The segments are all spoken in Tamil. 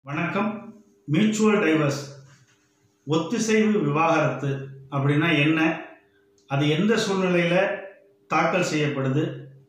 வணக்கம் மியூச்சுவல் டைவர்ஸ் ஒத்திசைவு விவாகரத்து அப்படின்னா என்ன அது எந்த சூழ்நிலையில் தாக்கல் செய்யப்படுது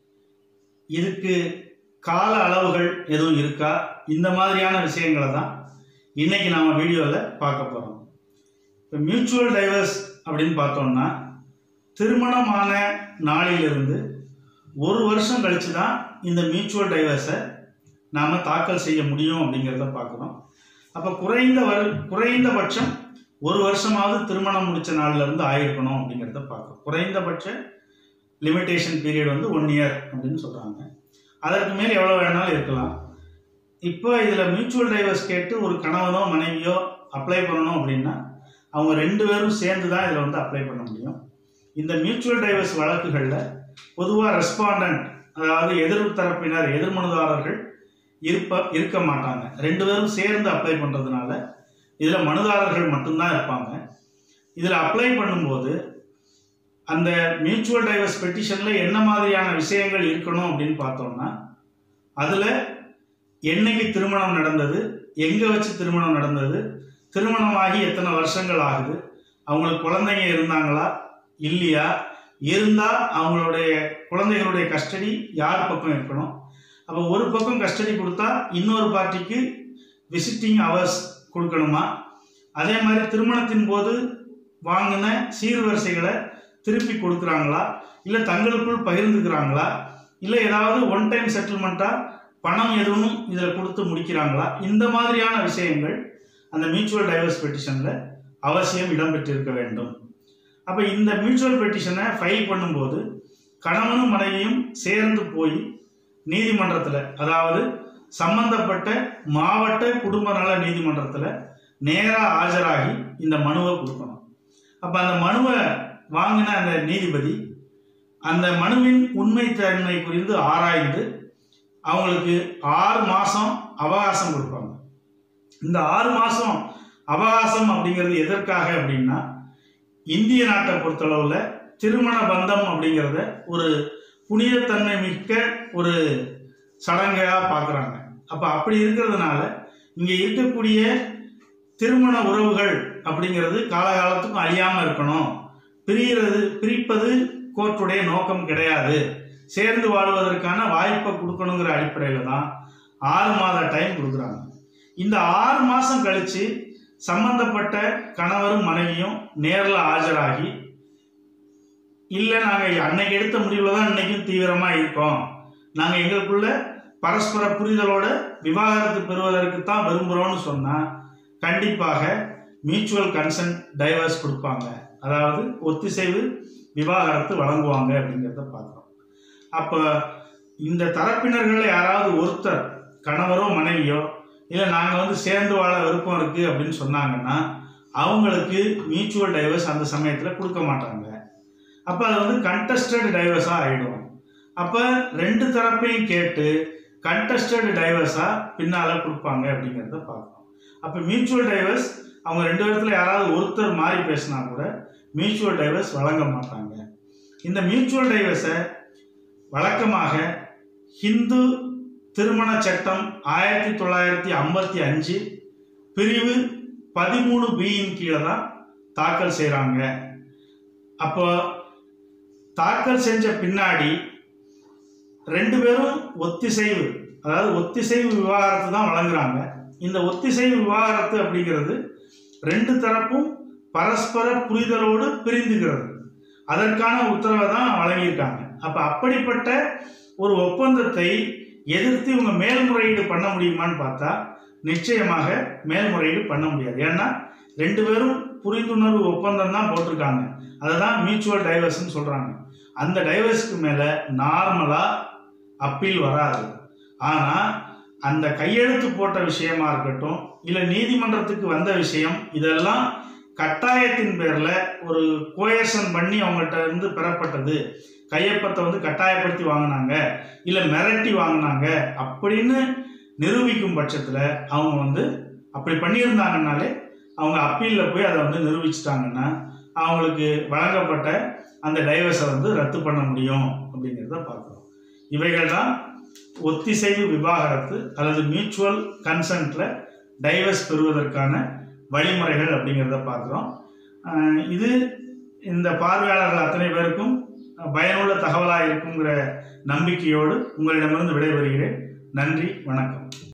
இதுக்கு கால அளவுகள் எதுவும் இருக்கா இந்த மாதிரியான விஷயங்களை தான் இன்னைக்கு நாம் வீடியோவில் பார்க்க போகிறோம் இப்போ மியூச்சுவல் டைவர்ஸ் அப்படின்னு பார்த்தோம்னா திருமணமான நாளிலிருந்து ஒரு வருஷம் கழித்து தான் இந்த மியூச்சுவல் டைவர்ஸை நாம் தாக்கல் செய்ய முடியும் அப்படிங்கிறத பார்க்குறோம் அப்போ குறைந்த வரு குறைந்தபட்சம் ஒரு வருஷமாவது திருமணம் முடித்த நாள்லேருந்து ஆயிருக்கணும் அப்படிங்கிறத பார்க்குறோம் குறைந்தபட்ச லிமிட்டேஷன் பீரியட் வந்து ஒன் இயர் அப்படின்னு சொல்கிறாங்க அதற்கு மேல் எவ்வளோ வேணாலும் இருக்கலாம் இப்போ இதில் மியூச்சுவல் டைவர்ஸ் கேட்டு ஒரு கணவனோ மனைவியோ அப்ளை பண்ணணும் அப்படின்னா அவங்க ரெண்டு பேரும் சேர்ந்து தான் இதில் வந்து அப்ளை பண்ண முடியும் இந்த மியூச்சுவல் டைவர்ஸ் வழக்குகளில் பொதுவாக ரெஸ்பாண்டன்ட் அதாவது எதிர் தரப்பினர் எதிர்மனுதாரர்கள் இருப்ப இருக்க மாட்டாங்க ரெண்டு பேரும் சேர்ந்து அப்ளை பண்ணுறதுனால இதில் மனுதாரர்கள் மட்டும்தான் இருப்பாங்க இதில் அப்ளை பண்ணும்போது அந்த மியூச்சுவல் டைவர்ஸ் பெட்டிஷனில் என்ன மாதிரியான விஷயங்கள் இருக்கணும் அப்படின்னு பார்த்தோம்னா அதில் என்னைக்கு திருமணம் நடந்தது எங்கே வச்சு திருமணம் நடந்தது திருமணமாகி எத்தனை வருஷங்கள் ஆகுது அவங்களுக்கு குழந்தைங்க இருந்தாங்களா இல்லையா இருந்தால் அவங்களுடைய குழந்தைகளுடைய கஸ்டடி யார் பக்கம் இருக்கணும் அப்போ ஒரு பக்கம் கஸ்டடி கொடுத்தா இன்னொரு பார்ட்டிக்கு விசிட்டிங் ஹவர்ஸ் கொடுக்கணுமா அதே மாதிரி திருமணத்தின் போது வாங்கின சீர்வரிசைகளை திருப்பி கொடுக்குறாங்களா இல்லை தங்களுக்குள் பகிர்ந்துக்கிறாங்களா இல்லை ஏதாவது ஒன் டைம் செட்டில்மெண்ட்டாக பணம் எதுவும் இதில் கொடுத்து முடிக்கிறாங்களா இந்த மாதிரியான விஷயங்கள் அந்த மியூச்சுவல் டைவர்ஸ் பெட்டிஷனில் அவசியம் இடம்பெற்றிருக்க வேண்டும் அப்போ இந்த மியூச்சுவல் பெட்டிஷனை ஃபைல் பண்ணும்போது கணவனும் மனைவியும் சேர்ந்து போய் நீதிமன்றத்தில் அதாவது சம்பந்தப்பட்ட மாவட்ட குடும்ப நல நீதிமன்றத்தில் நேராக ஆஜராகி இந்த மனுவை கொடுக்கணும் அப்போ அந்த மனுவை வாங்கின அந்த நீதிபதி அந்த மனுவின் உண்மைத்தன்மை குறித்து ஆராய்ந்து அவங்களுக்கு ஆறு மாதம் அவகாசம் கொடுப்பாங்க இந்த ஆறு மாதம் அவகாசம் அப்படிங்கிறது எதற்காக அப்படின்னா இந்திய நாட்டை பொறுத்தளவில் திருமண பந்தம் அப்படிங்கிறத ஒரு புனிதத்தன்மை மிக்க ஒரு சடங்காக பார்க்குறாங்க அப்போ அப்படி இருக்கிறதுனால இங்கே இருக்கக்கூடிய திருமண உறவுகள் அப்படிங்கிறது காலகாலத்துக்கும் அழியாமல் இருக்கணும் பிரிகிறது பிரிப்பது கோர்ட்டுடைய நோக்கம் கிடையாது சேர்ந்து வாழ்வதற்கான வாய்ப்பை கொடுக்கணுங்கிற அடிப்படையில் தான் ஆறு மாத டைம் கொடுக்குறாங்க இந்த ஆறு மாதம் கழித்து சம்பந்தப்பட்ட கணவரும் மனைவியும் நேரில் ஆஜராகி இல்லை நாங்கள் அன்னைக்கு எடுத்த முடிவில் தான் இன்னைக்கும் தீவிரமாக இருக்கோம் நாங்கள் எங்களுக்குள்ள பரஸ்பர புரிதலோட விவாகரத்து பெறுவதற்கு தான் விரும்புகிறோம்னு சொன்னால் கண்டிப்பாக மியூச்சுவல் கன்சென்ட் டைவர்ஸ் கொடுப்பாங்க அதாவது ஒத்திசைவு விவாகரத்து வழங்குவாங்க அப்படிங்கிறத பார்க்குறோம் அப்போ இந்த தரப்பினர்களில் யாராவது ஒருத்தர் கணவரோ மனைவியோ இல்லை நாங்கள் வந்து சேர்ந்து வாழ விருப்பம் இருக்குது அப்படின்னு சொன்னாங்கன்னா அவங்களுக்கு மியூச்சுவல் டைவர்ஸ் அந்த சமயத்தில் கொடுக்க மாட்டாங்க அப்போ அது வந்து கண்டஸ்டட் டைவர்ஸாக ஆகிடும் அப்போ ரெண்டு தரப்பையும் கேட்டு கண்டஸ்டட் டைவர்ஸாக பின்னால் கொடுப்பாங்க அப்படிங்கிறத பார்க்கணும் அப்போ மியூச்சுவல் டைவர்ஸ் அவங்க ரெண்டு பேர்த்தில் யாராவது ஒருத்தர் மாறி பேசினா கூட மியூச்சுவல் டைவர்ஸ் வழங்க மாட்டாங்க இந்த மியூச்சுவல் டைவர்ஸை வழக்கமாக ஹிந்து திருமண சட்டம் ஆயிரத்தி தொள்ளாயிரத்தி ஐம்பத்தி அஞ்சு பிரிவு பதிமூணு பியின் கீழே தான் தாக்கல் செய்கிறாங்க அப்போ தாக்கல் செஞ்ச பின்னாடி ரெண்டு பேரும் ஒத்திசைவு அதாவது ஒத்திசைவு விவாகரத்து தான் வழங்குறாங்க இந்த ஒத்திசைவு விவாகரத்து அப்படிங்கிறது ரெண்டு தரப்பும் பரஸ்பர புரிதலோடு பிரிந்துகிறது அதற்கான உத்தரவை தான் வழங்கியிருக்காங்க அப்போ அப்படிப்பட்ட ஒரு ஒப்பந்தத்தை எதிர்த்து இவங்க மேல்முறையீடு பண்ண முடியுமான்னு பார்த்தா நிச்சயமாக மேல்முறையீடு பண்ண முடியாது ஏன்னா ரெண்டு பேரும் புரிந்துணர்வு ஒப்பந்தம் தான் போட்டிருக்காங்க அதை தான் மியூச்சுவல் டைவர்ஸ்னு சொல்கிறாங்க அந்த டைவர்ஸ்க்கு மேலே நார்மலாக அப்பீல் வராது ஆனால் அந்த கையெழுத்து போட்ட விஷயமா இருக்கட்டும் இல்லை நீதிமன்றத்துக்கு வந்த விஷயம் இதெல்லாம் கட்டாயத்தின் பேரில் ஒரு கோயர்ஷன் பண்ணி அவங்கள்ட்ட இருந்து பெறப்பட்டது கையொப்பத்தை வந்து கட்டாயப்படுத்தி வாங்கினாங்க இல்லை மிரட்டி வாங்கினாங்க அப்படின்னு நிரூபிக்கும் பட்சத்தில் அவங்க வந்து அப்படி பண்ணியிருந்தாங்கனாலே அவங்க அப்பீலில் போய் அதை வந்து நிரூபிச்சிட்டாங்கன்னா அவங்களுக்கு வழங்கப்பட்ட அந்த டைவர்ஸை வந்து ரத்து பண்ண முடியும் அப்படிங்கிறத பார்க்குறோம் இவைகள் தான் ஒத்திசைவு விவாகரத்து அல்லது மியூச்சுவல் கன்சென்ட்டில் டைவர்ஸ் பெறுவதற்கான வழிமுறைகள் அப்படிங்கிறத பார்க்குறோம் ஆஹ் இது இந்த பார்வையாளர்கள் அத்தனை பேருக்கும் பயனுள்ள தகவலாக இருக்குங்கிற நம்பிக்கையோடு உங்களிடமிருந்து விடைபெறுகிறேன் நன்றி வணக்கம்